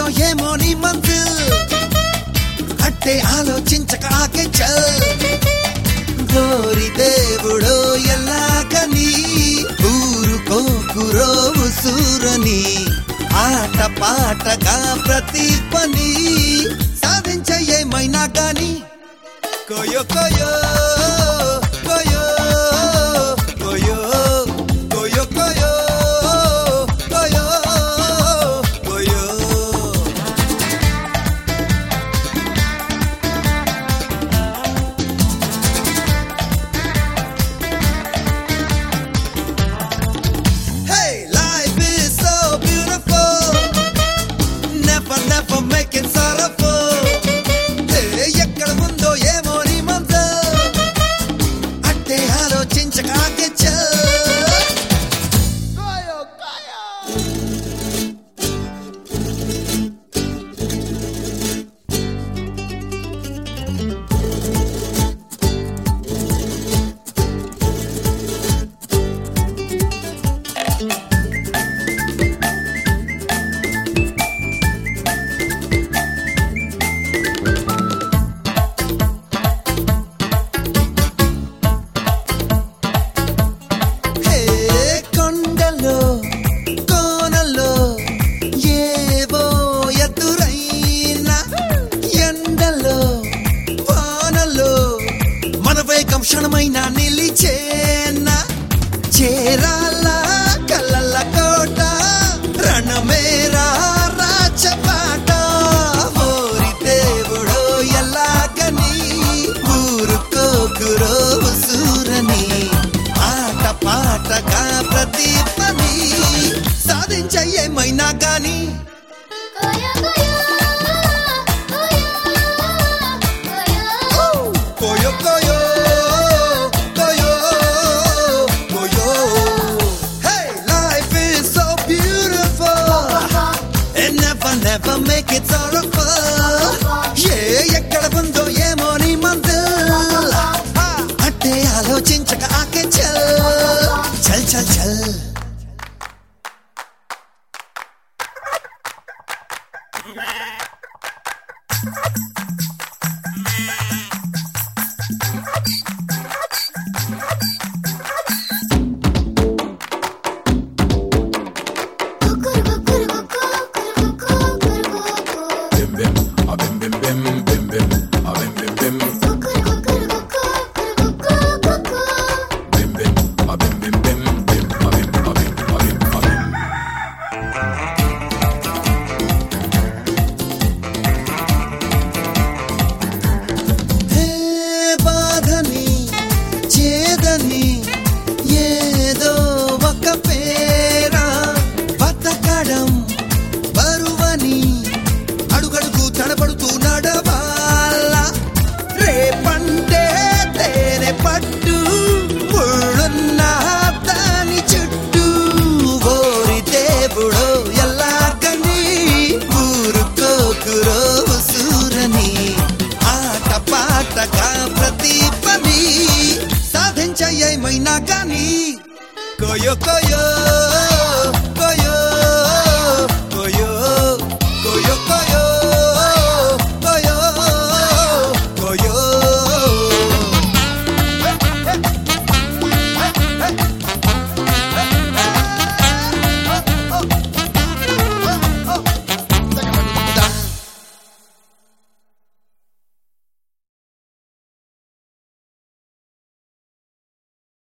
ఎక్కడముందో ఏమో నీ మందు అంటే ఆలోచించక ఆకే చల్ గోరి దేవుడో ఎల్లాగని ఊరుకోకురో ఉసూరని ఆట పాటగా ప్రతి పని సాధించ ఏమైనా గాని కోయో కోయో కోయో కోయో కోయో కోయో కోయో కోయో Hey, life is so beautiful. Never, never make it sorrowful. Hey, ఎక్కడ ఉందో ఏమో నీ మందు అంటే ఆలోచించక ఆగే చల్. హే, కొండలో కోనలో ఏవో ఎదురైన ఎండలో వానలో మన వేగం క్షణమైన నిలిచేన చేరాల కలల కోట రణమేరా రాచపాట ఓరి దేవుడో ఎలాగని ఊరుకోకురో సూరని ఆట పాటగా ప్రతి పని సాధించ ఏమైనా గాని కోయ కోయ కోయ కోయ కోయో కోయో కోయో కోయో Hey, life is so beautiful And never, never make it sorrowful ఏ ఎక్కడ ఉందో ఏమో నీ మందు అంటే ఆలోచించక ఆకే చల్ చల్ చల్ చల్ కుకురు కుకురు కుకురు కుకురు కుకురు Bim bim, a bim bim bim bim bim, a bim bim bim, కుకురు కుకురు కుకురు కుకురు bim bim, a bim bim bim bim, a bim a bim a bim a bim. హే బాధని చేదని ఏదో ఒక పేరా బతకడం బరువని అడుగడుగు తడబడుతూ నడవాల రేపంటే తేనె పట్టు ముళ్ళున్న దాని చుట్టూ ఓరి దేవుడో ఎల్లాగని ఊరుకోకురో సూరని ఆట పాటగా ప్రతి పని సాధించ ఏమైనా కానీ కోయో కోయో